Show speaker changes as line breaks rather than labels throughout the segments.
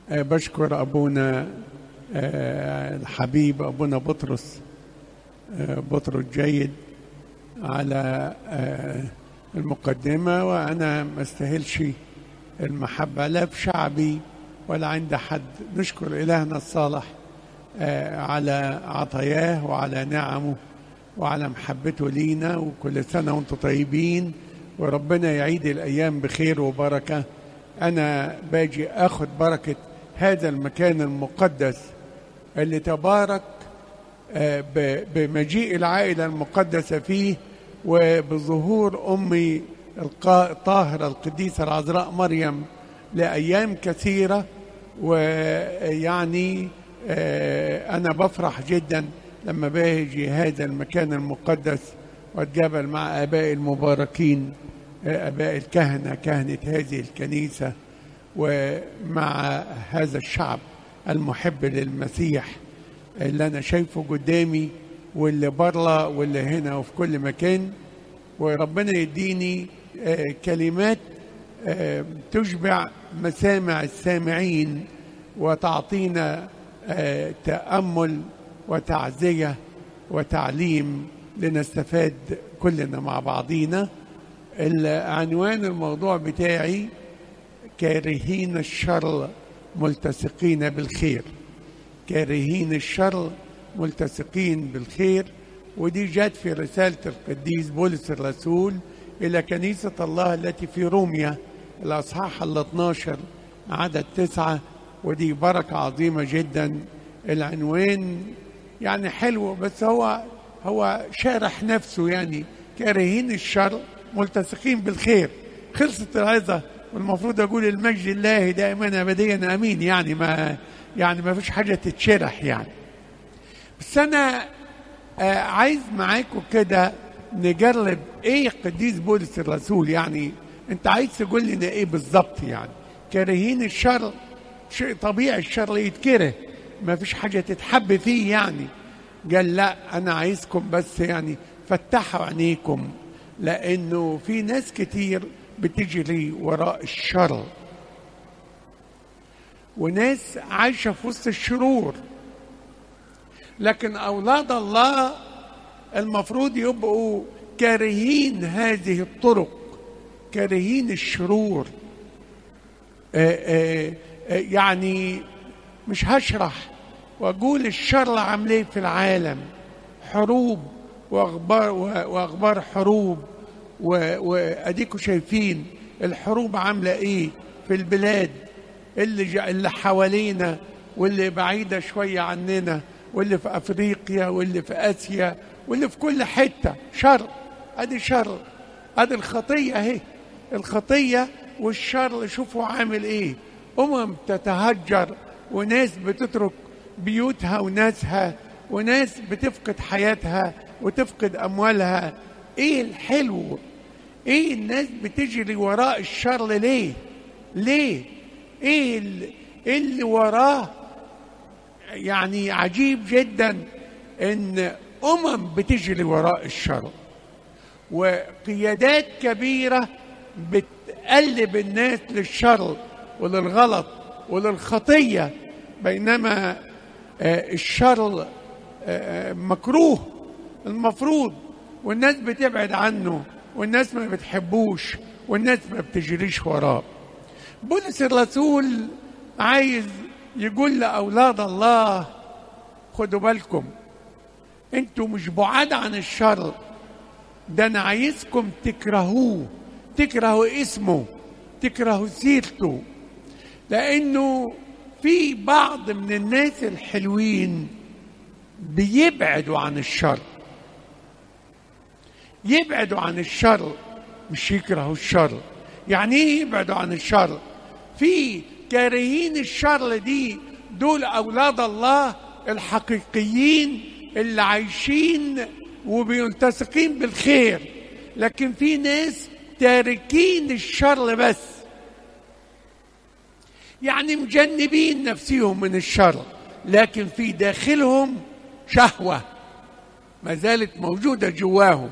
آه، بشكر أبونا آه، الحبيب أبونا بطرس آه، بطرس جيد على آه، المقدمة وأنا ما استاهلش المحبة لا في شعبي ولا عند حد نشكر إلهنا الصالح آه، على عطاياه وعلى نعمه وعلى محبته لينا وكل سنة وانتم طيبين وربنا يعيد الأيام بخير وبركة أنا باجي أخذ بركة هذا المكان المقدس اللي تبارك آه، ب- بمجيء العائلة المقدسة فيه وبظهور أمي القا- الطاهرة القديسة العذراء مريم لأيام كثيرة ويعني آه، أنا بفرح جدا لما باجي هذا المكان المقدس واتقابل مع آباء المباركين آه، آباء الكهنة كهنة هذه الكنيسة ومع هذا الشعب المحب للمسيح اللي أنا شايفه قدامي واللي بره واللي هنا وفي كل مكان وربنا يديني آه، كلمات آه، تشبع مسامع السامعين وتعطينا آه، تأمل وتعزية وتعليم لنستفاد كلنا مع بعضينا عنوان الموضوع بتاعي كارهين الشر ملتصقين بالخير كارهين الشر ملتصقين بالخير ودي جت في رسالة القديس بولس الرسول إلى كنيسة الله التي في روميا الأصحاح ال 12 عدد تسعة ودي بركة عظيمة جدا العنوان يعني حلو بس هو هو شارح نفسه يعني كارهين الشر ملتصقين بالخير خلصت العظة والمفروض أقول المجد الله دائما أبديا أمين يعني ما يعني ما فيش حاجة تتشرح يعني بس أنا آه عايز معاكم كده نجرب ايه قديس بولس الرسول يعني انت عايز تقول لنا ايه بالظبط يعني كارهين الشر شيء طبيعي الشر يتكره ما فيش حاجة تتحب فيه يعني قال لا انا عايزكم بس يعني فتحوا عينيكم لانه في ناس كتير بتجري وراء الشر وناس عايشة في وسط الشرور لكن أولاد الله المفروض يبقوا كارهين هذه الطرق كارهين الشرور آآ آآ يعني مش هشرح واقول الشر عامل ايه في العالم حروب واخبار واخبار حروب واديكم شايفين الحروب عامله ايه في البلاد اللي اللي حوالينا واللي بعيده شويه عننا واللي في افريقيا واللي في اسيا واللي في كل حته شر ادي شر ادي الخطيه اهي الخطيه والشر شوفوا عامل ايه امم تتهجر وناس بتترك بيوتها وناسها وناس بتفقد حياتها وتفقد اموالها ايه الحلو ايه الناس بتجري وراء الشر ليه ليه ايه اللي, اللي وراه يعني عجيب جدا ان امم بتجري وراء الشر وقيادات كبيره بتقلب الناس للشر وللغلط وللخطيه بينما الشر مكروه المفروض والناس بتبعد عنه والناس ما بتحبوش والناس ما بتجريش وراه بولس الرسول عايز يقول لأولاد الله خدوا بالكم انتوا مش بعاد عن الشر ده انا عايزكم تكرهوه تكرهوا اسمه تكرهوا سيرته لانه في بعض من الناس الحلوين بيبعدوا عن الشر يبعدوا عن الشر مش يكرهوا الشر يعني ايه يبعدوا عن الشر في كارهين الشر دي دول اولاد الله الحقيقيين اللي عايشين وبيلتصقين بالخير لكن في ناس تاركين الشر بس يعني مجنبين نفسهم من الشر لكن في داخلهم شهوة ما زالت موجودة جواهم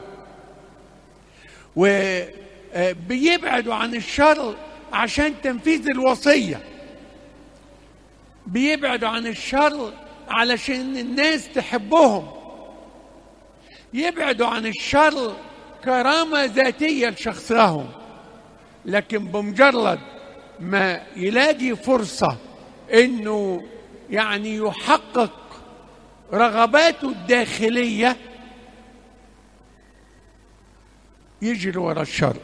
وبيبعدوا عن الشر عشان تنفيذ الوصية بيبعدوا عن الشر علشان الناس تحبهم يبعدوا عن الشر كرامة ذاتية لشخصهم لكن بمجرد ما يلاقي فرصة انه يعني يحقق رغباته الداخلية يجري ورا الشر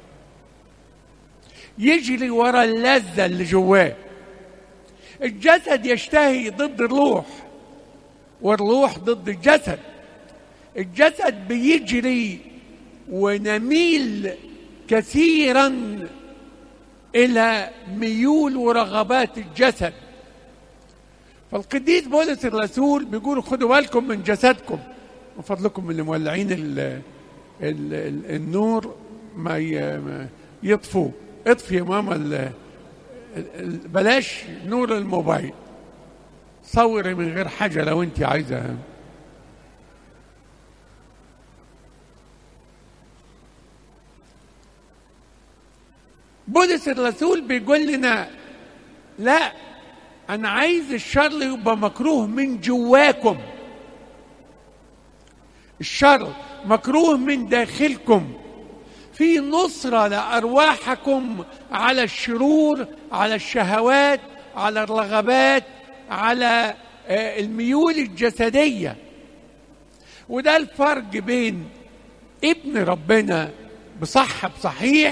يجري ورا اللذة اللي جواه الجسد يشتهي ضد الروح والروح ضد الجسد الجسد بيجري ونميل كثيرا الى ميول ورغبات الجسد فالقديس بولس الرسول بيقول خدوا بالكم من جسدكم من فضلكم اللي مولعين ال ال ال النور ما يطفوا اطفي يا ماما ال بلاش نور الموبايل صوري من غير حاجة لو انت عايزة بولس الرسول بيقول لنا لا انا عايز الشر يبقى مكروه من جواكم الشر مكروه من داخلكم في نصرة لأرواحكم على الشرور على الشهوات على الرغبات على الميول الجسدية وده الفرق بين ابن ربنا بصح بصحيح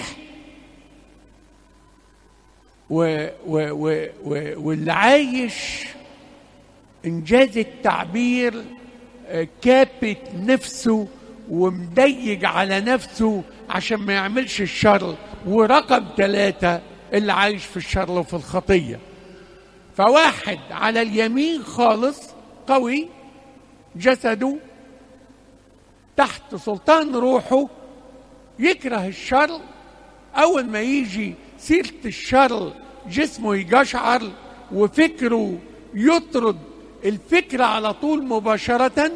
و و و و واللي عايش انجاز التعبير كابت نفسه ومضيق على نفسه عشان ما يعملش الشر ورقم ثلاثة اللي عايش في الشر وفي الخطية فواحد على اليمين خالص قوي جسده تحت سلطان روحه يكره الشر أول ما يجي سيرة الشر جسمه يقشعر وفكره يطرد الفكرة على طول مباشرة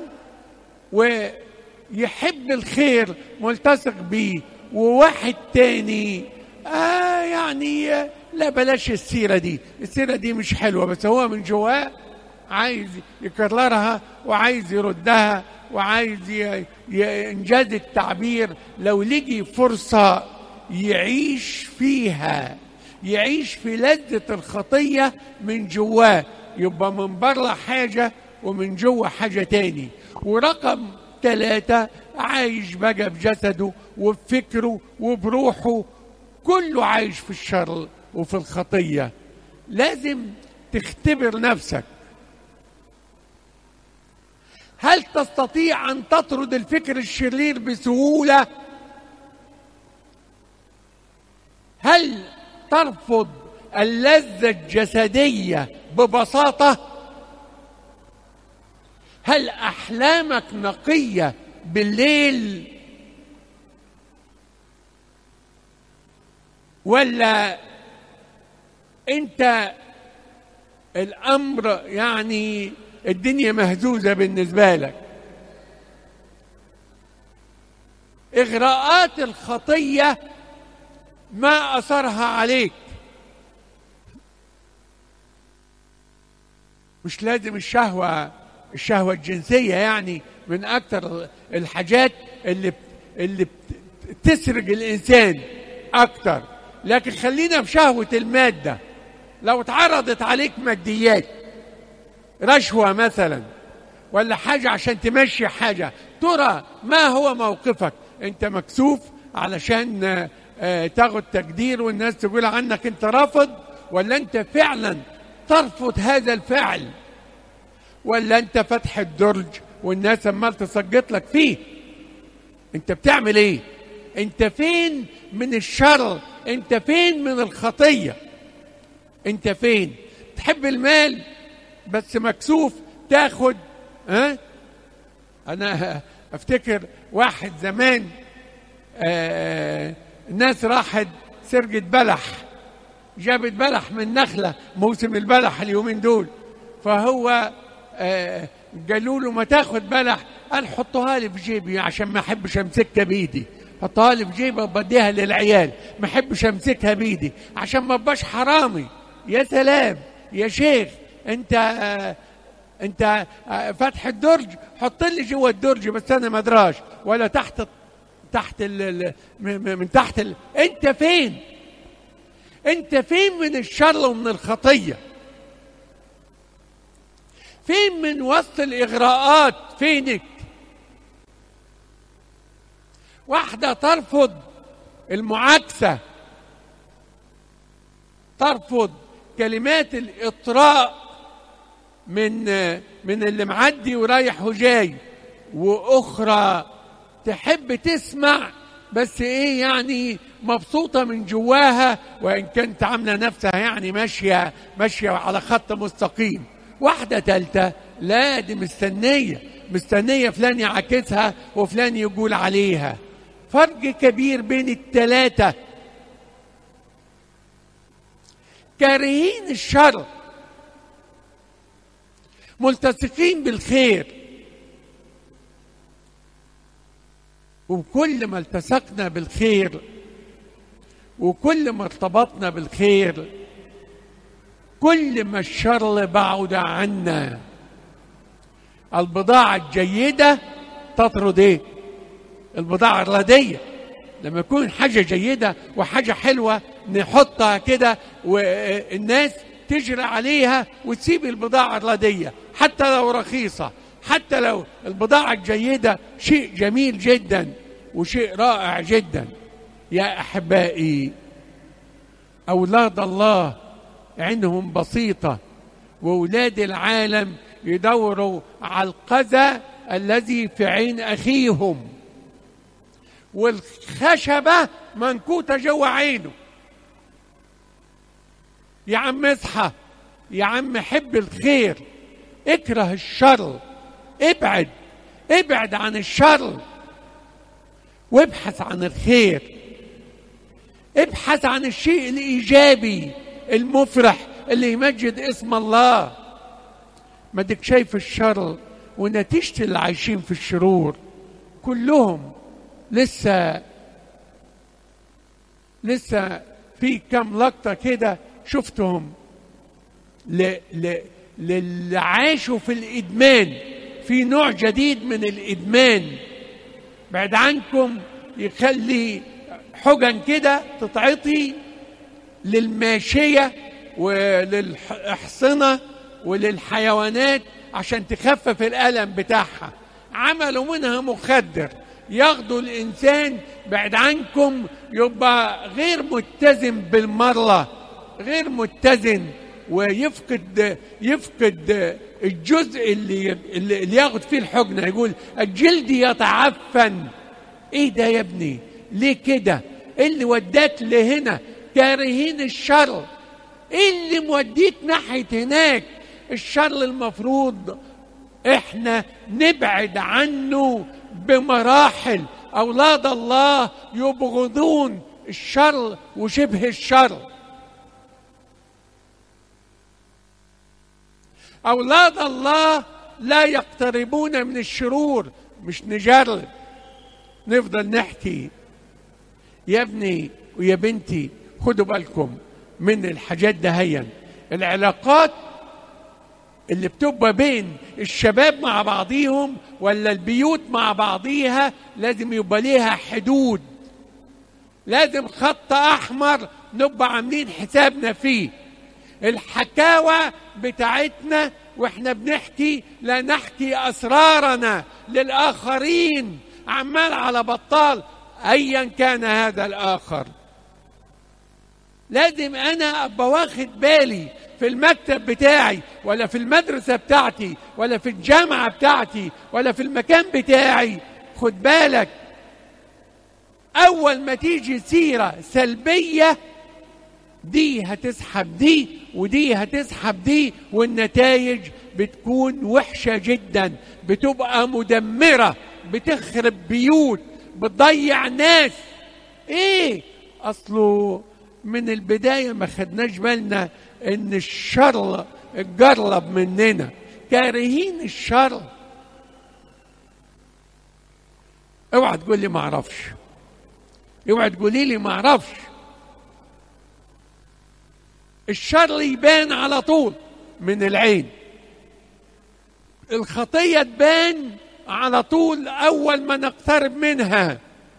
ويحب الخير ملتصق بيه وواحد تاني آه يعني لا بلاش السيرة دي السيرة دي مش حلوة بس هو من جواه عايز يكررها وعايز يردها وعايز ي... ي... انجاز التعبير لو لقي فرصة يعيش فيها يعيش في لذة الخطية من جواه يبقى من بره حاجة ومن جوه حاجة تاني ورقم ثلاثة عايش بقى بجسده وبفكره وبروحه كله عايش في الشر وفي الخطية لازم تختبر نفسك هل تستطيع أن تطرد الفكر الشرير بسهولة؟ هل ترفض اللذة الجسدية ببساطة؟ هل أحلامك نقية بالليل؟ ولا أنت الأمر يعني الدنيا مهزوزة بالنسبة لك إغراءات الخطية ما أثرها عليك مش لازم الشهوة الشهوة الجنسية يعني من أكثر الحاجات اللي اللي تسرق الإنسان أكثر لكن خلينا في شهوة المادة لو اتعرضت عليك ماديات رشوة مثلا ولا حاجة عشان تمشي حاجة ترى ما هو موقفك انت مكسوف علشان تاخد تقدير والناس تقول عنك انت رافض ولا انت فعلا ترفض هذا الفعل ولا انت فتح الدرج والناس عمال تسقط لك فيه انت بتعمل ايه انت فين من الشر انت فين من الخطيه انت فين تحب المال بس مكسوف تاخد ها انا افتكر واحد زمان آه الناس راحت سرقة بلح جابت بلح من نخلة موسم البلح اليومين دول فهو آه قالوا له ما تاخد بلح قال حطها لي في جيبي عشان ما احبش امسكها بايدي حطها لي في جيبي وبديها للعيال ما احبش امسكها بايدي عشان ما ابقاش حرامي يا سلام يا شيخ انت آه انت آه فتح الدرج حط لي جوه الدرج بس انا ما ادراش ولا تحت تحت ال من تحت ال انت فين انت فين من الشر ومن الخطيه فين من وسط الاغراءات فينك واحده ترفض المعاكسه ترفض كلمات الاطراء من من اللي معدي ورايح وجاي واخرى تحب تسمع بس ايه يعني مبسوطة من جواها وإن كانت عاملة نفسها يعني ماشية ماشية على خط مستقيم واحدة تالتة لا دي مستنية مستنية فلان يعاكسها وفلان يقول عليها فرق كبير بين التلاتة كارهين الشر ملتصقين بالخير وكل ما التصقنا بالخير وكل ما ارتبطنا بالخير كل ما الشر بعد عنا البضاعة الجيدة تطرد ايه البضاعة الردية لما يكون حاجة جيدة وحاجة حلوة نحطها كده والناس تجري عليها وتسيب البضاعة الردية حتى لو رخيصة حتى لو البضاعة الجيدة شيء جميل جدا وشيء رائع جدا يا احبائي اولاد الله عينهم بسيطه واولاد العالم يدوروا على القذى الذي في عين اخيهم والخشبه منكوته جوه عينه يا عم اصحى يا عم حب الخير اكره الشر ابعد ابعد عن الشر وابحث عن الخير ابحث عن الشيء الايجابي المفرح اللي يمجد اسم الله ما ديك شايف الشر ونتيجة اللي عايشين في الشرور كلهم لسه لسه في كم لقطة كده شفتهم ل... ل... للي عاشوا في الإدمان في نوع جديد من الإدمان بعد عنكم يخلي حجن كده تتعطي للماشية وللأحصنة وللحيوانات عشان تخفف الألم بتاعها عملوا منها مخدر ياخدوا الإنسان بعد عنكم يبقى غير متزن بالمرة غير متزن ويفقد يفقد الجزء اللي اللي ياخد فيه الحجنة يقول الجلد يتعفن ايه ده يا ابني ليه كده ايه اللي وداك لهنا كارهين الشر ايه اللي موديك ناحية هناك الشر المفروض احنا نبعد عنه بمراحل اولاد الله يبغضون الشر وشبه الشر اولاد الله لا يقتربون من الشرور مش نجرب نفضل نحكي يا ابني ويا بنتي خدوا بالكم من الحاجات دهيا العلاقات اللي بتبقى بين الشباب مع بعضيهم ولا البيوت مع بعضيها لازم يبقى ليها حدود لازم خط احمر نبقى عاملين حسابنا فيه الحكاوى بتاعتنا واحنا بنحكي لا نحكي اسرارنا للاخرين عمال على بطال ايا كان هذا الاخر لازم انا ابقى واخد بالي في المكتب بتاعي ولا في المدرسة بتاعتي ولا في الجامعة بتاعتي ولا في المكان بتاعي خد بالك أول ما تيجي سيرة سلبية دي هتسحب دي ودي هتسحب دي والنتائج بتكون وحشة جدا بتبقى مدمرة بتخرب بيوت بتضيع ناس ايه اصله من البداية ما خدناش بالنا ان الشر اتجرب مننا كارهين الشر اوعى تقول لي ما اعرفش اوعى تقولي لي ما اعرفش الشر يبان على طول من العين الخطية تبان على طول أول ما نقترب منها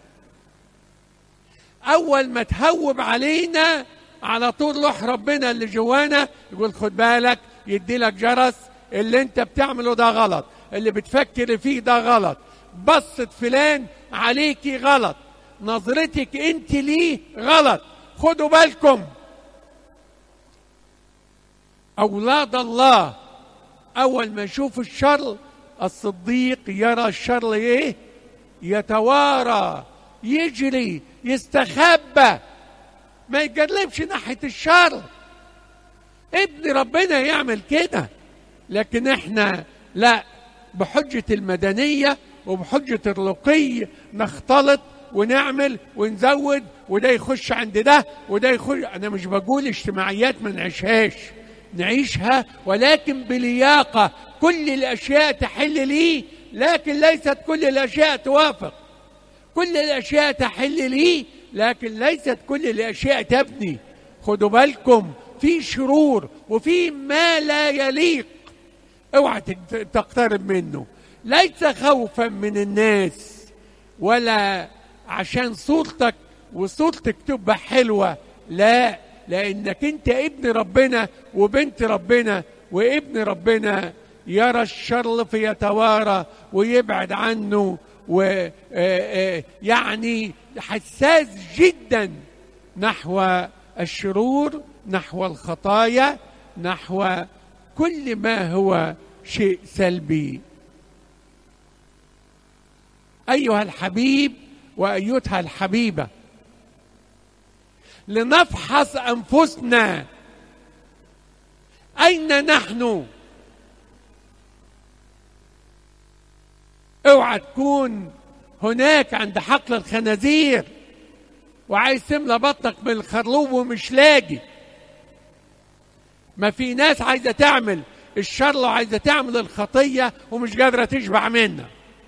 أول ما تهوب علينا على طول روح ربنا اللي جوانا يقول خد بالك يدي لك جرس اللي انت بتعمله ده غلط اللي بتفكر فيه ده غلط بصة فلان عليكي غلط نظرتك انت ليه غلط خدوا بالكم أولاد الله أول ما يشوف الشر الصديق يرى الشر إيه؟ يتوارى يجري يستخبى ما يتجلبش ناحية الشر ابن ربنا يعمل كده لكن احنا لا بحجة المدنية وبحجة الرقي نختلط ونعمل ونزود وده يخش عند ده وده يخش انا مش بقول اجتماعيات ما نعيشهاش نعيشها ولكن بلياقة كل الأشياء تحل لي لكن ليست كل الأشياء توافق كل الأشياء تحل لي لكن ليست كل الأشياء تبني خدوا بالكم في شرور وفي ما لا يليق اوعى تقترب منه ليس خوفا من الناس ولا عشان صورتك وصورتك تبقى حلوة لا لانك انت ابن ربنا وبنت ربنا وابن ربنا يرى الشر فيتوارى ويبعد عنه ويعني حساس جدا نحو الشرور نحو الخطايا نحو كل ما هو شيء سلبي ايها الحبيب وايتها الحبيبه لنفحص انفسنا اين نحن اوعى تكون هناك عند حقل الخنازير وعايز تملى بطنك من الخرلوب ومش لاقي ما في ناس عايزه تعمل الشر وعايزه تعمل الخطيه ومش قادره تشبع منها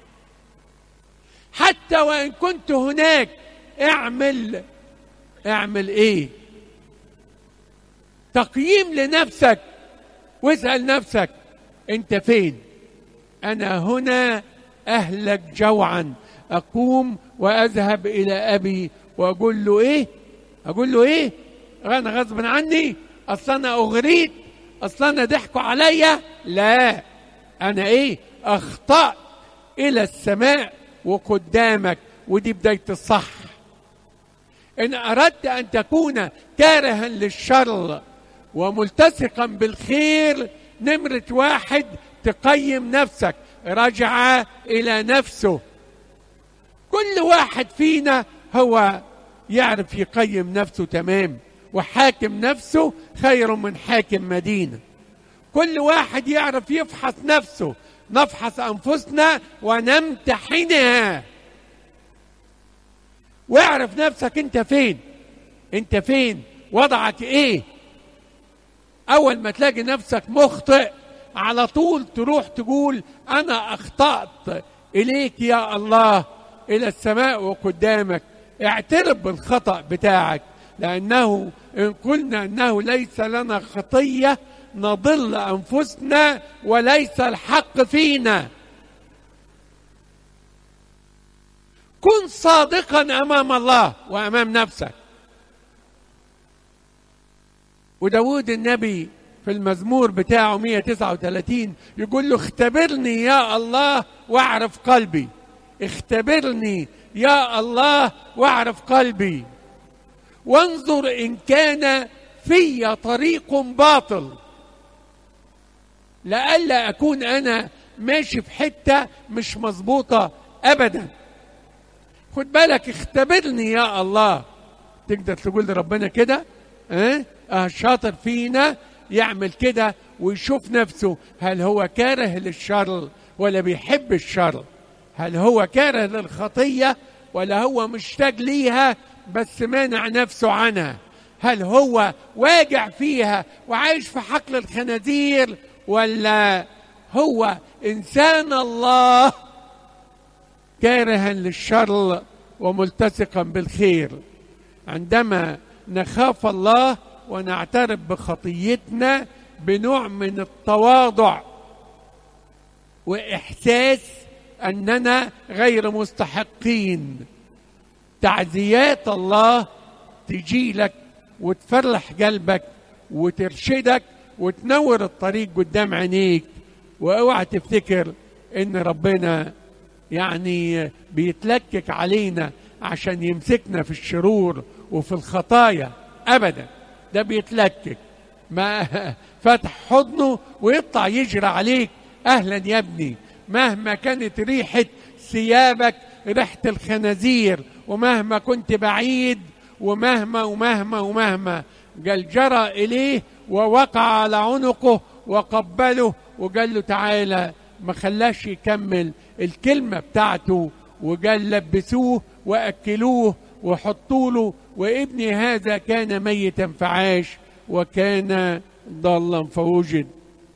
حتى وان كنت هناك اعمل اعمل ايه تقييم لنفسك واسال نفسك انت فين انا هنا اهلك جوعا اقوم واذهب الى ابي واقول له ايه اقول له ايه انا غصب عني اصل انا اغريت اصل انا ضحكوا عليا لا انا ايه اخطات الى السماء وقدامك ودي بدايه الصح ان اردت ان تكون كارها للشر وملتصقا بالخير نمره واحد تقيم نفسك رجع الى نفسه كل واحد فينا هو يعرف يقيم نفسه تمام وحاكم نفسه خير من حاكم مدينه كل واحد يعرف يفحص نفسه نفحص انفسنا ونمتحنها واعرف نفسك انت فين انت فين وضعك ايه اول ما تلاقي نفسك مخطئ على طول تروح تقول انا اخطات اليك يا الله الى السماء وقدامك اعترف بالخطا بتاعك لانه ان قلنا انه ليس لنا خطيه نضل انفسنا وليس الحق فينا كن صادقا امام الله وامام نفسك وداود النبي في المزمور بتاعه 139 يقول له اختبرني يا الله واعرف قلبي اختبرني يا الله واعرف قلبي وانظر ان كان في طريق باطل لئلا اكون انا ماشي في حته مش مظبوطه ابدا خد بالك اختبرني يا الله تقدر تقول لربنا كده اه, اه شاطر فينا يعمل كده ويشوف نفسه هل هو كاره للشر ولا بيحب الشر هل هو كاره للخطيه ولا هو مشتاق ليها بس مانع نفسه عنها هل هو واجع فيها وعايش في حقل الخنازير ولا هو انسان الله كارها للشر وملتصقا بالخير عندما نخاف الله ونعترف بخطيتنا بنوع من التواضع واحساس اننا غير مستحقين تعزيات الله تجي لك وتفرح قلبك وترشدك وتنور الطريق قدام عينيك واوعى تفتكر ان ربنا يعني بيتلكك علينا عشان يمسكنا في الشرور وفي الخطايا ابدا ده بيتلكك ما فتح حضنه ويطلع يجري عليك اهلا يا ابني مهما كانت ريحه ثيابك ريحه الخنازير ومهما كنت بعيد ومهما ومهما ومهما قال جرى اليه ووقع على عنقه وقبله وقال له تعالى ما خلاش يكمل الكلمة بتاعته وقال لبسوه وأكلوه وحطوا له وابني هذا كان ميتا فعاش وكان ضالا فوجد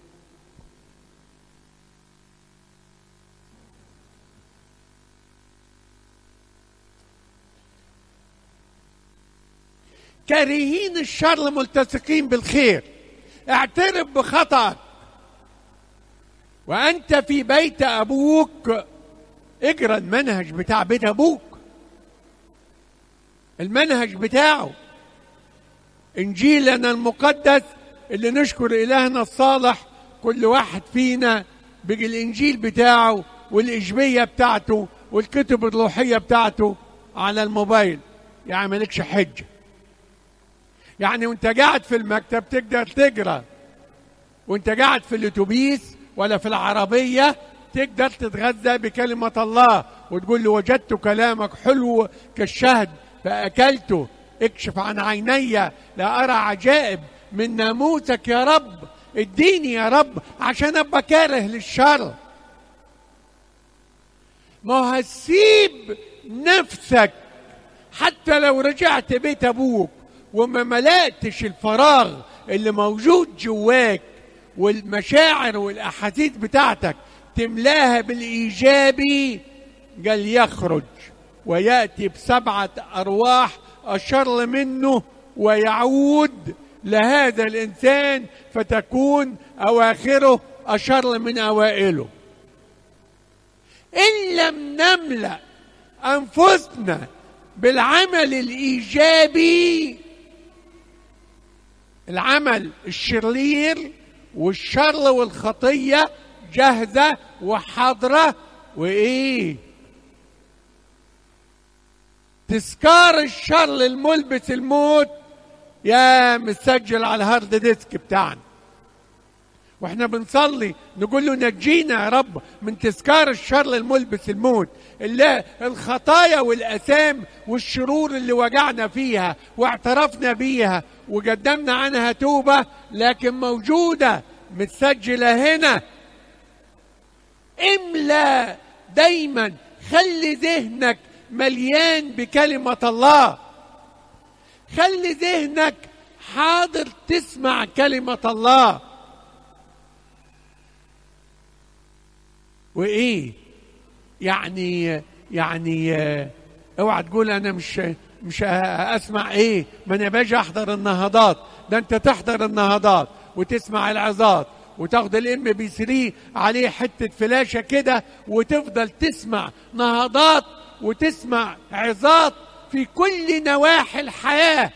كارهين الشر ملتصقين بالخير اعترف بخطأك وانت في بيت ابوك اجرى المنهج بتاع بيت ابوك المنهج بتاعه انجيلنا المقدس اللي نشكر الهنا الصالح كل واحد فينا بيجي الانجيل بتاعه والاجبيه بتاعته والكتب الروحيه بتاعته على الموبايل يعني مالكش حجه يعني وانت قاعد في المكتب تقدر تقرا وانت قاعد في الاتوبيس ولا في العربيه تقدر تتغذى بكلمه الله وتقول له وجدت كلامك حلو كالشهد فاكلته اكشف عن عيني لا ارى عجائب من ناموسك يا رب اديني يا رب عشان ابقى كاره للشر ما هسيب نفسك حتى لو رجعت بيت ابوك وما ملأتش الفراغ اللي موجود جواك والمشاعر والاحاسيس بتاعتك تملاها بالايجابي قال يخرج وياتي بسبعه ارواح اشر منه ويعود لهذا الانسان فتكون اواخره اشر من اوائله ان لم نملا انفسنا بالعمل الايجابي العمل الشرير والشر والخطيه جاهزه وحاضره وايه تذكار الشر الملبس الموت يا مسجل على الهارد ديسك بتاعنا واحنا بنصلي نقول له نجينا يا رب من تذكار الشر الملبس الموت اللي الخطايا والاثام والشرور اللي وجعنا فيها واعترفنا بيها وقدمنا عنها توبه لكن موجوده متسجله هنا املا دايما خلي ذهنك مليان بكلمه الله خلي ذهنك حاضر تسمع كلمه الله وايه يعني يعني اوعى تقول انا مش مش اسمع ايه ما انا باجي احضر النهضات ده انت تحضر النهضات وتسمع العظات وتاخد الام بي 3 عليه حته فلاشه كده وتفضل تسمع نهضات وتسمع عظات في كل نواحي الحياه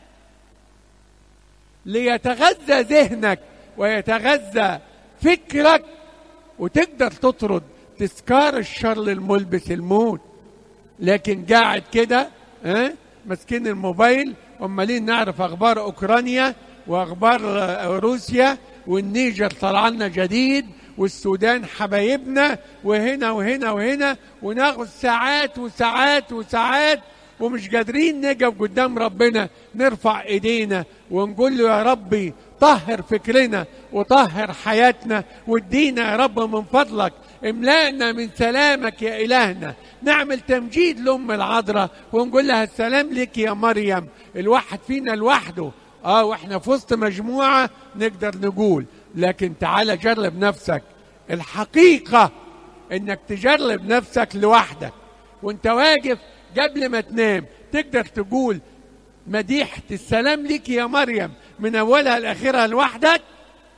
ليتغذى ذهنك ويتغذى فكرك وتقدر تطرد تذكار الشر الملبس الموت لكن قاعد كده ها ماسكين الموبايل امالين نعرف اخبار اوكرانيا واخبار روسيا والنيجر طلع لنا جديد والسودان حبايبنا وهنا وهنا وهنا وناخد ساعات وساعات وساعات ومش قادرين نقف قدام ربنا نرفع ايدينا ونقول له يا ربي طهر فكرنا وطهر حياتنا وادينا يا رب من فضلك املأنا من سلامك يا إلهنا نعمل تمجيد لأم العذراء ونقول لها السلام لك يا مريم الواحد فينا لوحده اه واحنا في وسط مجموعة نقدر نقول لكن تعالى جرب نفسك الحقيقة انك تجرب نفسك لوحدك وانت واقف قبل ما تنام تقدر تقول مديحة السلام لك يا مريم من أولها لآخرها لوحدك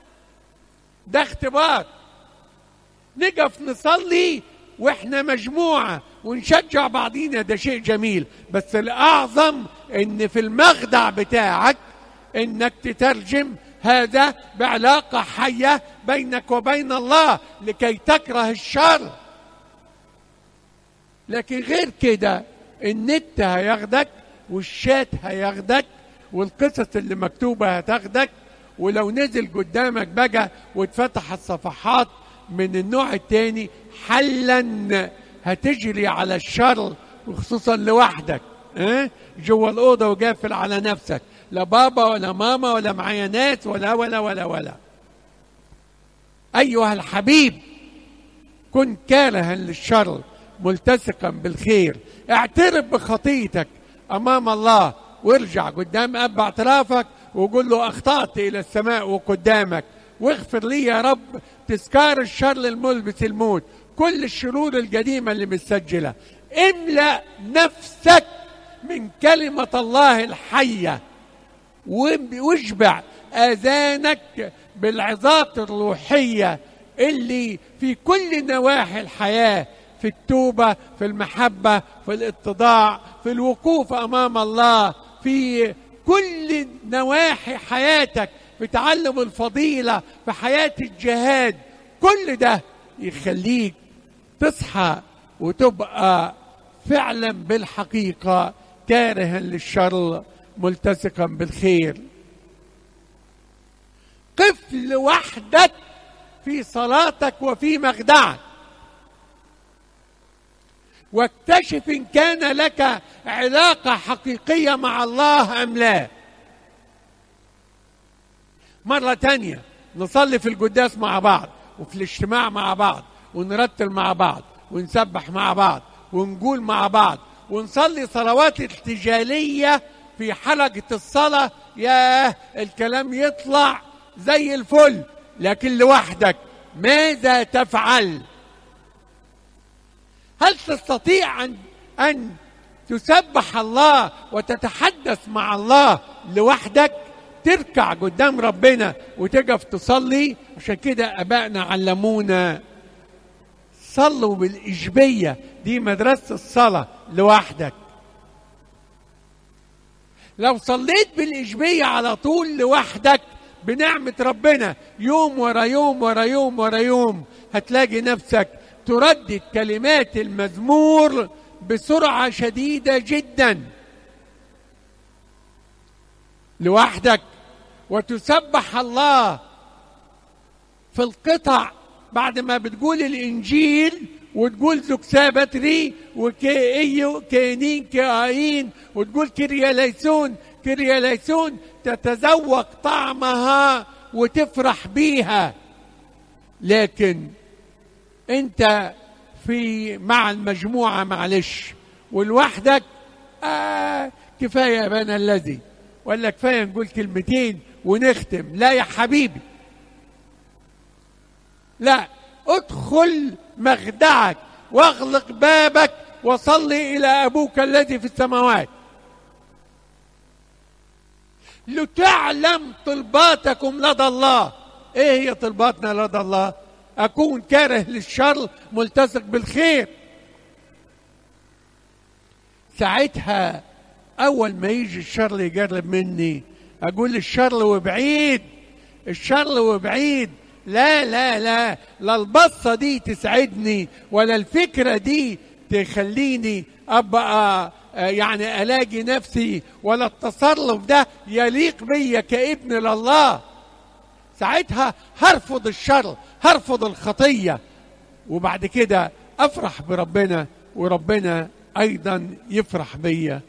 ده اختبار نقف نصلي واحنا مجموعة ونشجع بعضينا ده شيء جميل بس الأعظم ان في المخدع بتاعك انك تترجم هذا بعلاقة حية بينك وبين الله لكي تكره الشر لكن غير كده النت هياخدك والشات هياخدك والقصص اللي مكتوبة هتاخدك ولو نزل قدامك بقى واتفتح الصفحات من النوع التاني حلا هتجري على الشر وخصوصا لوحدك اه؟ جوه الأوضة وقافل على نفسك لا بابا ولا ماما ولا معايا ناس ولا ولا ولا ولا أيها الحبيب كن كارها للشر ملتصقا بالخير اعترف بخطيتك أمام الله وارجع قدام أب اعترافك وقول له أخطأت إلى السماء وقدامك واغفر لي يا رب تذكار الشر الملبس الموت كل الشرور القديمة اللي متسجلة املأ نفسك من كلمة الله الحية واشبع آذانك بالعظات الروحية اللي في كل نواحي الحياة في التوبة في المحبة في الاتضاع في الوقوف أمام الله في كل نواحي حياتك في تعلم الفضيلة في حياة الجهاد كل ده يخليك تصحى وتبقى فعلا بالحقيقة كارها للشر ملتصقا بالخير قف لوحدك في صلاتك وفي مخدعك واكتشف ان كان لك علاقه حقيقيه مع الله ام لا مره تانيه نصلي في القداس مع بعض وفي الاجتماع مع بعض ونرتل مع بعض ونسبح مع بعض ونقول مع بعض ونصلي صلوات ارتجاليه في حلقه الصلاه ياه الكلام يطلع زي الفل لكن لوحدك ماذا تفعل هل تستطيع ان ان تسبح الله وتتحدث مع الله لوحدك تركع قدام ربنا وتقف تصلي عشان كده ابائنا علمونا صلوا بالايجابيه دي مدرسه الصلاه لوحدك لو صليت بالايجابيه على طول لوحدك بنعمه ربنا يوم ورا يوم ورا يوم ورا يوم هتلاقي نفسك تردد كلمات المزمور بسرعه شديده جدا لوحدك وتسبح الله في القطع بعد ما بتقول الانجيل وتقول زكسابتري وكيئيو كينين كاين وتقول كريا ليسون كريا ليسون تتذوق طعمها وتفرح بيها لكن انت في مع المجموعة معلش ولوحدك آه كفاية يا بنا الذي ولا كفاية نقول كلمتين ونختم لا يا حبيبي لا ادخل مخدعك واغلق بابك وصلي الى ابوك الذي في السماوات لتعلم طلباتكم لدى الله ايه هي طلباتنا لدى الله اكون كاره للشر ملتصق بالخير ساعتها اول ما يجي الشر يقرب مني اقول الشر وبعيد الشر وبعيد لا لا لا لا البصة دي تسعدني ولا الفكرة دي تخليني أبقى يعني ألاقي نفسي ولا التصرف ده يليق بيا كابن لله ساعتها هرفض الشر هرفض الخطية وبعد كده أفرح بربنا وربنا أيضا يفرح بيا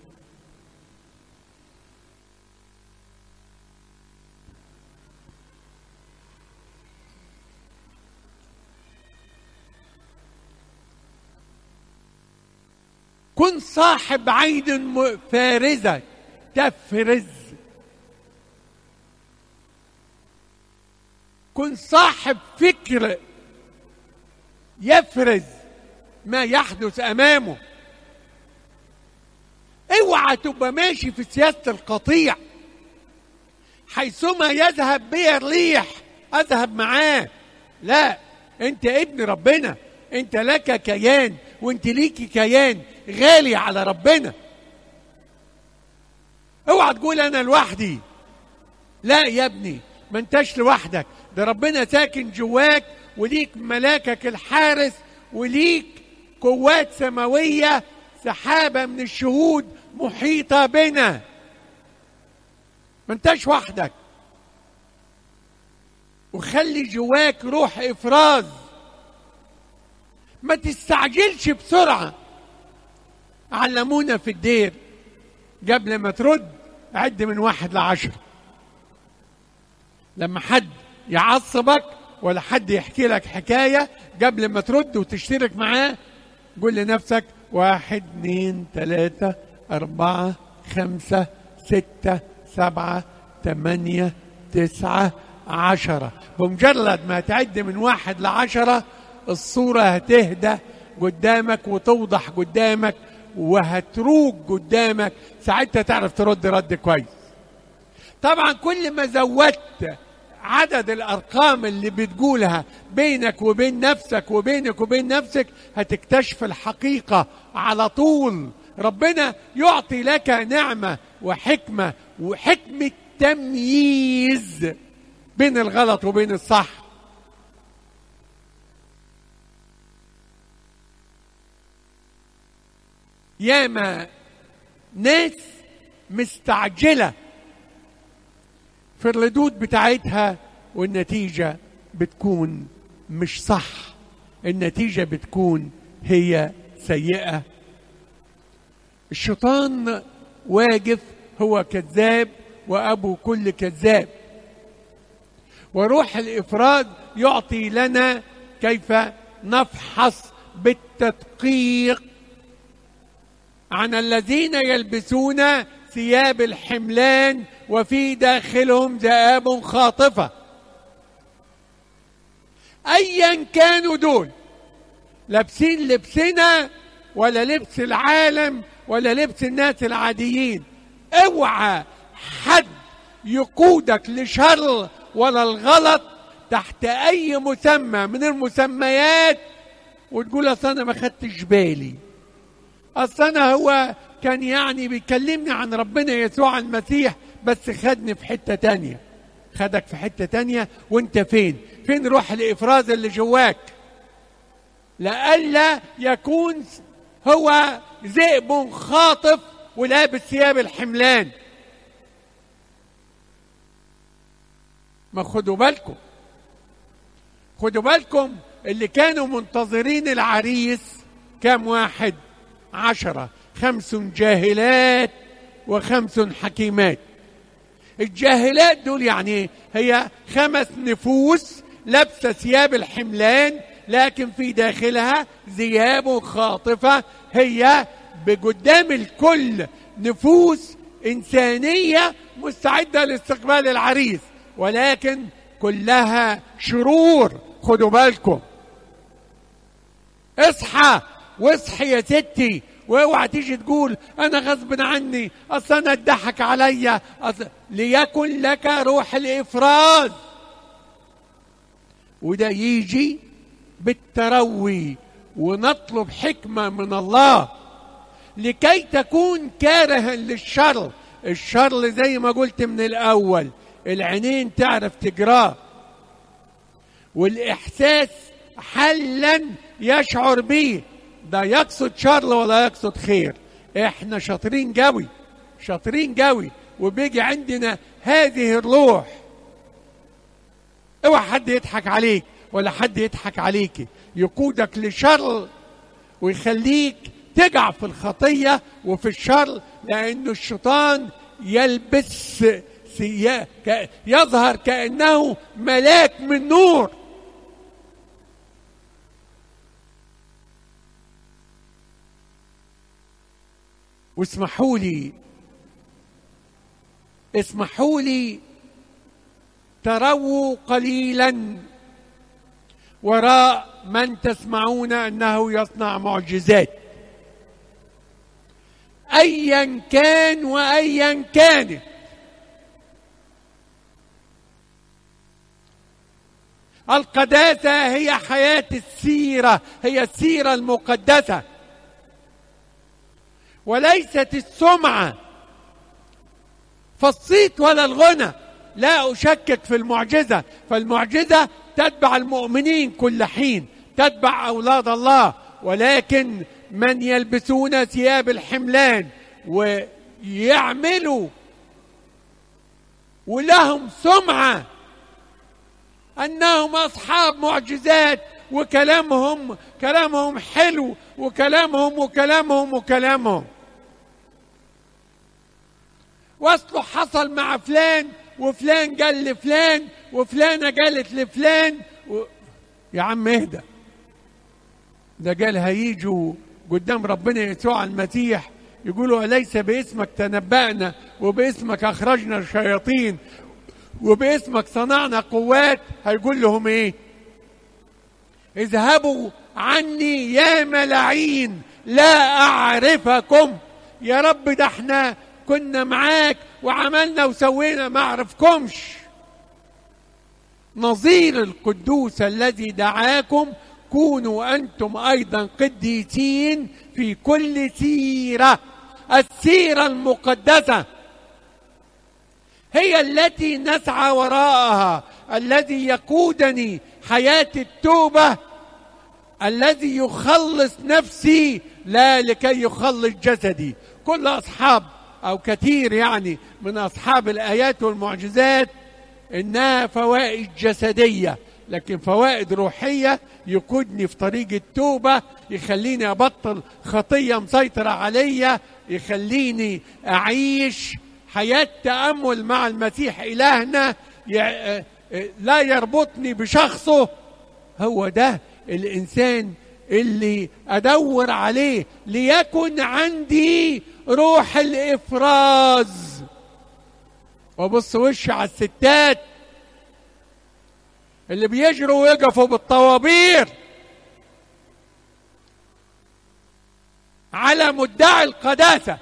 كن صاحب عين فارزة تفرز كن صاحب فكر يفرز ما يحدث امامه اوعى تبقى ماشي في سياسه القطيع حيثما يذهب بي الريح اذهب معاه لا انت ابن ربنا انت لك كيان وانت ليكي كيان غالي على ربنا اوعى تقول انا لوحدي لا يا ابني ما انتش لوحدك ده ربنا ساكن جواك وليك ملاكك الحارس وليك قوات سماوية سحابة من الشهود محيطة بنا ما انتش وحدك وخلي جواك روح افراز ما تستعجلش بسرعة علمونا في الدير قبل ما ترد عد من واحد لعشرة لما حد يعصبك ولا حد يحكي لك حكاية قبل ما ترد وتشترك معاه قول لنفسك واحد اثنين ثلاثة أربعة خمسة ستة سبعة ثمانية تسعة عشرة بمجرد ما تعد من واحد لعشرة الصورة هتهدى قدامك وتوضح قدامك وهتروج قدامك ساعتها تعرف ترد رد كويس طبعا كل ما زودت عدد الارقام اللي بتقولها بينك وبين نفسك وبينك وبين نفسك هتكتشف الحقيقه على طول ربنا يعطي لك نعمه وحكمه وحكمه تمييز بين الغلط وبين الصح ياما ناس مستعجله في الردود بتاعتها والنتيجة بتكون مش صح النتيجة بتكون هي سيئة الشيطان واقف هو كذاب وأبو كل كذاب وروح الإفراد يعطي لنا كيف نفحص بالتدقيق عن الذين يلبسون ثياب الحملان وفي داخلهم ذئاب خاطفه ايا كانوا دول لابسين لبسنا ولا لبس العالم ولا لبس الناس العاديين اوعى حد يقودك لشر ولا الغلط تحت اي مسمى من المسميات وتقول اصل انا ما خدتش بالي اصل انا هو كان يعني بيكلمني عن ربنا يسوع المسيح بس خدني في حته تانية خدك في حته تانية وانت فين فين روح الافراز اللي جواك لئلا يكون هو ذئب خاطف ولابس ثياب الحملان ما خدوا بالكم خدوا بالكم اللي كانوا منتظرين العريس كام واحد عشرة خمس جاهلات وخمس حكيمات الجاهلات دول يعني هي خمس نفوس لابسة ثياب الحملان لكن في داخلها ذياب خاطفة هي بقدام الكل نفوس إنسانية مستعدة لاستقبال العريس ولكن كلها شرور خدوا بالكم اصحى واصحي يا ستي واوعى تيجي تقول انا غصب عني اصل انا اتضحك عليا أصل ليكن لك روح الافراز وده يجي بالتروي ونطلب حكمه من الله لكي تكون كارها للشر الشر زي ما قلت من الاول العينين تعرف تجراه والاحساس حلا يشعر به ده يقصد شر ولا يقصد خير احنا شاطرين قوي شاطرين قوي وبيجي عندنا هذه الروح اوعى حد يضحك عليك ولا حد يضحك عليك يقودك لشر ويخليك تقع في الخطية وفي الشر لأن الشيطان يلبس سيا يظهر كأنه ملاك من نور واسمحوا لي اسمحوا لي تروا قليلا وراء من تسمعون انه يصنع معجزات ايا كان وايا كانت القداسة هي حياة السيرة هي السيرة المقدسة وليست السمعة فالصيت ولا الغنى لا أشكك في المعجزة فالمعجزة تتبع المؤمنين كل حين تتبع أولاد الله ولكن من يلبسون ثياب الحملان ويعملوا ولهم سمعة أنهم أصحاب معجزات وكلامهم كلامهم حلو وكلامهم وكلامهم وكلامهم واصله حصل مع فلان وفلان قال لفلان وفلانة قالت لفلان و... يا عم اهدى ده قال هيجوا قدام ربنا يسوع المسيح يقولوا أليس باسمك تنبأنا وباسمك أخرجنا الشياطين وباسمك صنعنا قوات هيقول لهم ايه اذهبوا عني يا ملاعين لا أعرفكم يا رب ده احنا كنا معاك وعملنا وسوينا ما اعرفكمش نظير القدوس الذي دعاكم كونوا انتم ايضا قديسين في كل سيره السيره المقدسه هي التي نسعى وراءها الذي يقودني حياه التوبه الذي يخلص نفسي لا لكي يخلص جسدي كل اصحاب او كثير يعني من اصحاب الايات والمعجزات انها فوائد جسديه لكن فوائد روحيه يقودني في طريق التوبه يخليني ابطل خطيه مسيطره عليا يخليني اعيش حياه تامل مع المسيح الهنا لا يربطني بشخصه هو ده الانسان اللي ادور عليه ليكن عندي روح الافراز وبص وشي على الستات اللي بيجروا ويقفوا بالطوابير على مدعي القداسه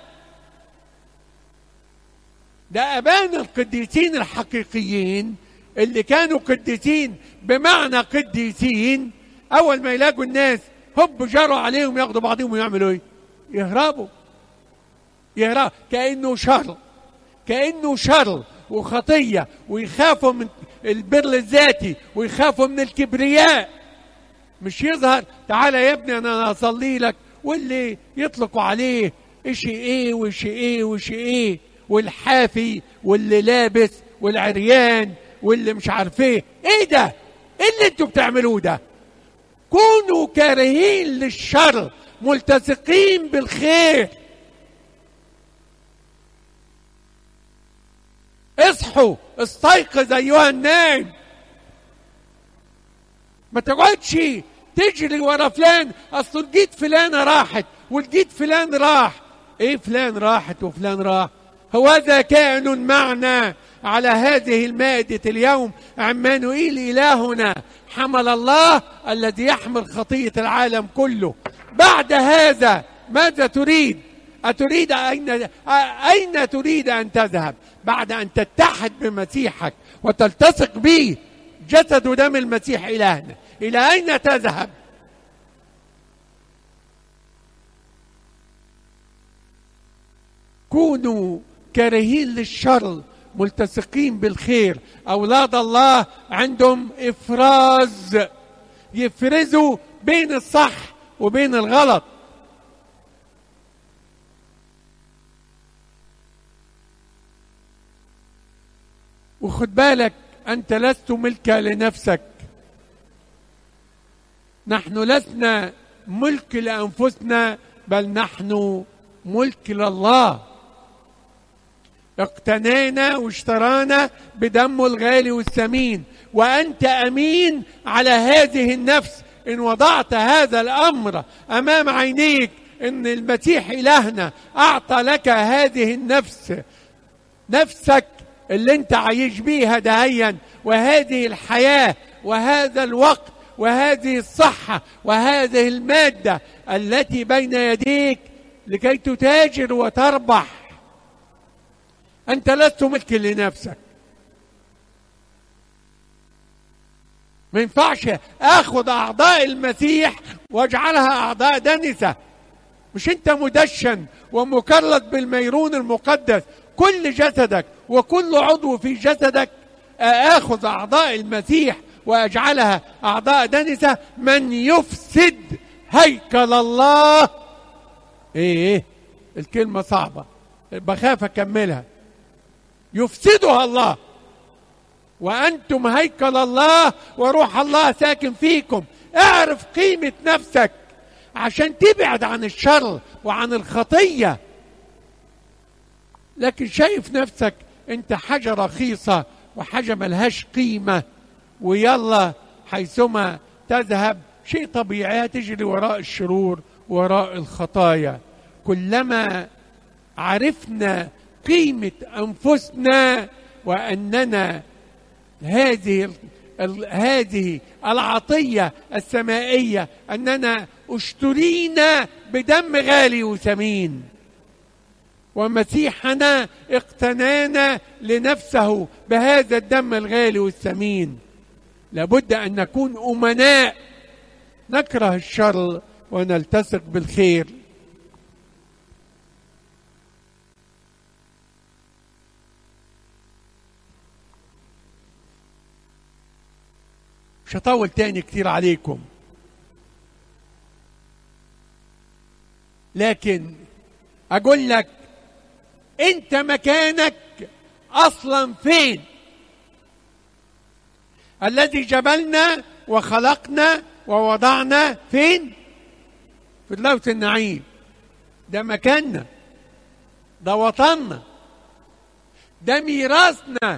ده ابان القديسين الحقيقيين اللي كانوا قديسين بمعنى قديسين اول ما يلاقوا الناس هب جروا عليهم ياخدوا بعضهم ويعملوا ايه يهربوا يهرب كانه شر كانه شر وخطيه ويخافوا من البر الذاتي ويخافوا من الكبرياء مش يظهر تعالى يا ابني انا اصلي لك واللي يطلقوا عليه اشي ايه وشي ايه وشي ايه والحافي واللي لابس والعريان واللي مش عارف ايه ايه ده ايه اللي انتوا بتعملوه ده كونوا كارهين للشر ملتصقين بالخير اصحوا استيقظ ايها النايم ما تقعدش تجري ورا فلان اصل لقيت فلانه راحت ولقيت فلان راح ايه فلان راحت وفلان راح هو ذا كائن معنا على هذه المائدة اليوم عمانوئيل إلهنا حمل الله الذي يحمل خطية العالم كله بعد هذا ماذا تريد أتريد أين أين تريد أن تذهب بعد أن تتحد بمسيحك وتلتصق به جسد ودم المسيح إلهنا إلى أين تذهب كونوا كارهين للشر ملتصقين بالخير أولاد الله عندهم إفراز يفرزوا بين الصح وبين الغلط وخد بالك أنت لست ملكا لنفسك نحن لسنا ملك لأنفسنا بل نحن ملك لله اقتنينا واشترانا بدمه الغالي والثمين وأنت أمين على هذه النفس إن وضعت هذا الأمر أمام عينيك إن المسيح إلهنا أعطى لك هذه النفس نفسك اللي انت عايش بيها دهيا وهذه الحياة وهذا الوقت وهذه الصحة وهذه المادة التي بين يديك لكي تتاجر وتربح أنت لست ملك لنفسك ما ينفعش اخذ اعضاء المسيح واجعلها اعضاء دنسه مش انت مدشن ومكلط بالميرون المقدس كل جسدك وكل عضو في جسدك اخذ اعضاء المسيح واجعلها اعضاء دنسه من يفسد هيكل الله ايه ايه الكلمه صعبه بخاف اكملها يفسدها الله وانتم هيكل الله وروح الله ساكن فيكم اعرف قيمه نفسك عشان تبعد عن الشر وعن الخطيه لكن شايف نفسك انت حاجه رخيصه وحاجه ملهاش قيمه ويلا حيثما تذهب شيء طبيعي تجري وراء الشرور وراء الخطايا كلما عرفنا قيمه انفسنا واننا هذه هذه العطيه السمائيه اننا اشترينا بدم غالي وثمين ومسيحنا اقتنانا لنفسه بهذا الدم الغالي والثمين لابد ان نكون امناء نكره الشر ونلتصق بالخير مش هطول تاني كتير عليكم لكن اقول لك انت مكانك اصلا فين الذي جبلنا وخلقنا ووضعنا فين في اللوث النعيم ده مكاننا ده وطننا ده ميراثنا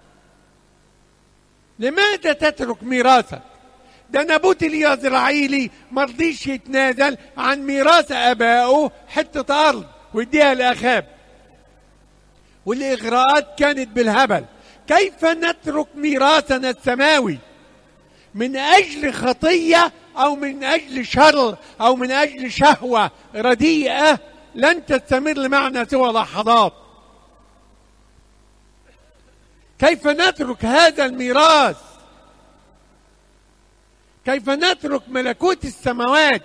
لماذا تترك ميراثك ده نابوت اليزرعيلي ما رضيش يتنازل عن ميراث ابائه حته ارض ويديها لاخاب والاغراءات كانت بالهبل كيف نترك ميراثنا السماوي من اجل خطيه او من اجل شر او من اجل شهوه رديئه لن تستمر معنا سوى لحظات كيف نترك هذا الميراث كيف نترك ملكوت السماوات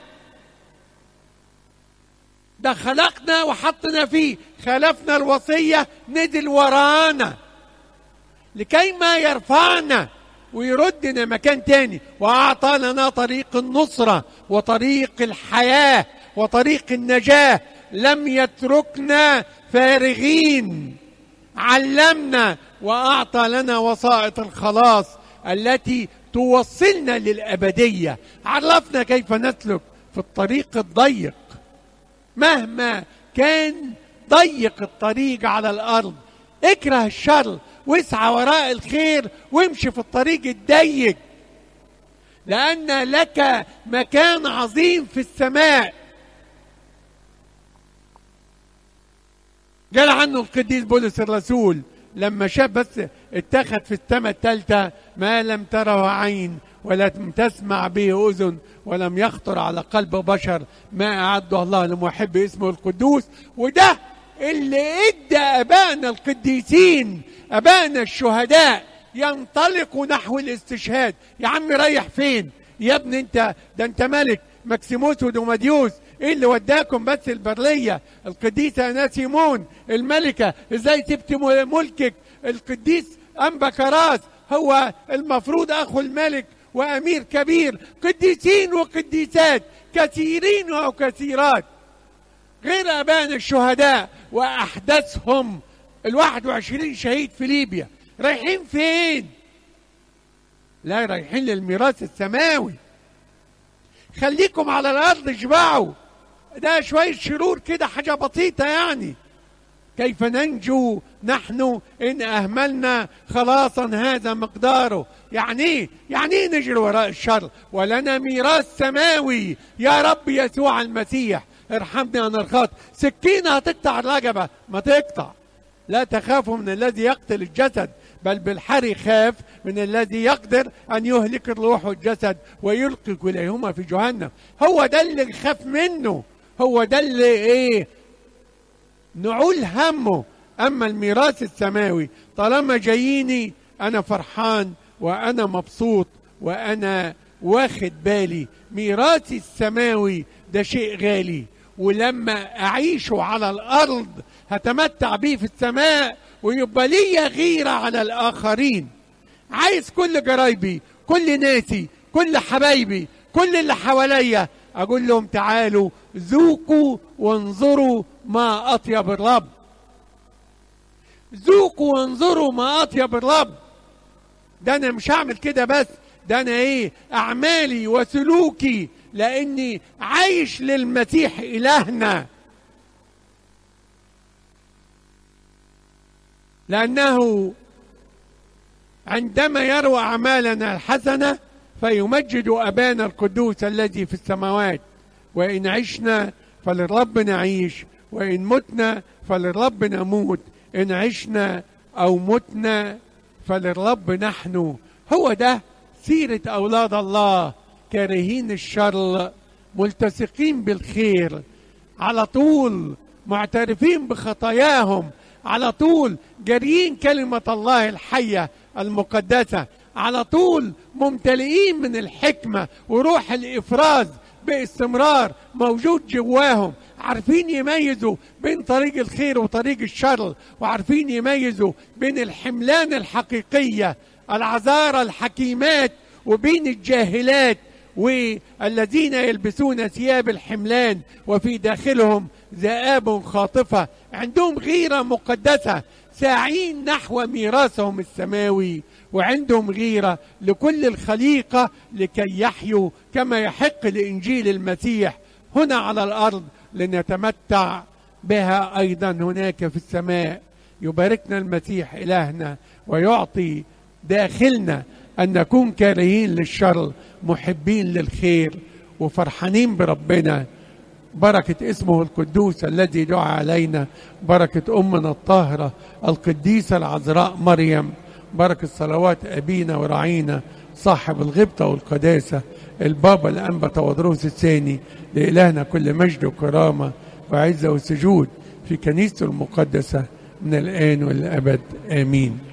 ده خلقنا وحطنا فيه خالفنا الوصية ندل ورانا لكي ما يرفعنا ويردنا مكان تاني وأعطى لنا طريق النصرة وطريق الحياة وطريق النجاة لم يتركنا فارغين علمنا وأعطى لنا وسائط الخلاص التي توصلنا للأبدية عرفنا كيف نسلك في الطريق الضيق مهما كان ضيق الطريق على الأرض اكره الشر واسعى وراء الخير وامشي في الطريق الضيق لأن لك مكان عظيم في السماء قال عنه القديس بولس الرسول لما شاف بس اتخذ في السماء الثالثة ما لم تره عين ولم تسمع به أذن ولم يخطر على قلب بشر ما أعده الله لمحب اسمه القدوس وده اللي ادى أبائنا القديسين أبائنا الشهداء ينطلقوا نحو الاستشهاد يا عم ريح فين يا ابني انت ده انت ملك مكسيموس ودوماديوس ايه اللي وداكم بس البرية القديسة ناسيمون الملكة ازاي سبت ملكك القديس انبا كراس هو المفروض اخو الملك وامير كبير قديسين وقديسات كثيرين وكثيرات غير ابان الشهداء واحدثهم الواحد وعشرين شهيد في ليبيا رايحين فين لا رايحين للميراث السماوي خليكم على الارض اشبعوا ده شوية شرور كده حاجة بسيطة يعني كيف ننجو نحن إن أهملنا خلاصا هذا مقداره يعني إيه؟ يعني إيه نجري وراء الشر ولنا ميراث سماوي يا رب يسوع المسيح ارحمني أنا الخاطئ سكينة هتقطع الرقبة ما تقطع لا تخافوا من الذي يقتل الجسد بل بالحري خاف من الذي يقدر أن يهلك الروح والجسد ويلقي كليهما في جهنم هو ده اللي نخاف منه هو ده اللي ايه نعول همه اما الميراث السماوي طالما جاييني انا فرحان وانا مبسوط وانا واخد بالي ميراثي السماوي ده شيء غالي ولما اعيشه على الارض هتمتع بيه في السماء ويبقى ليا غيره على الاخرين عايز كل جرايبي كل ناسي كل حبايبي كل اللي حواليا اقول لهم تعالوا ذوقوا وانظروا ما اطيب الرب ذوقوا وانظروا ما اطيب الرب ده انا مش هعمل كده بس ده انا ايه اعمالي وسلوكي لاني عايش للمسيح الهنا لانه عندما يروى اعمالنا الحسنه فيمجد ابانا القدوس الذي في السماوات وان عشنا فللرب نعيش وان متنا فللرب نموت ان عشنا او متنا فللرب نحن هو ده سيره اولاد الله كارهين الشر ملتصقين بالخير على طول معترفين بخطاياهم على طول جاريين كلمه الله الحيه المقدسه على طول ممتلئين من الحكمه وروح الافراز باستمرار موجود جواهم عارفين يميزوا بين طريق الخير وطريق الشر وعارفين يميزوا بين الحملان الحقيقيه العذارى الحكيمات وبين الجاهلات والذين يلبسون ثياب الحملان وفي داخلهم ذئاب خاطفه عندهم غيره مقدسه ساعين نحو ميراثهم السماوي وعندهم غيره لكل الخليقه لكي يحيوا كما يحق لانجيل المسيح هنا على الارض لنتمتع بها ايضا هناك في السماء يباركنا المسيح الهنا ويعطي داخلنا ان نكون كارهين للشر محبين للخير وفرحانين بربنا بركة اسمه القدوس الذي دعا علينا بركة أمنا الطاهرة القديسة العذراء مريم بركة صلوات أبينا ورعينا صاحب الغبطة والقداسة البابا الأنبا تودروس الثاني لإلهنا كل مجد وكرامة وعزة وسجود في كنيسته المقدسة من الآن والأبد آمين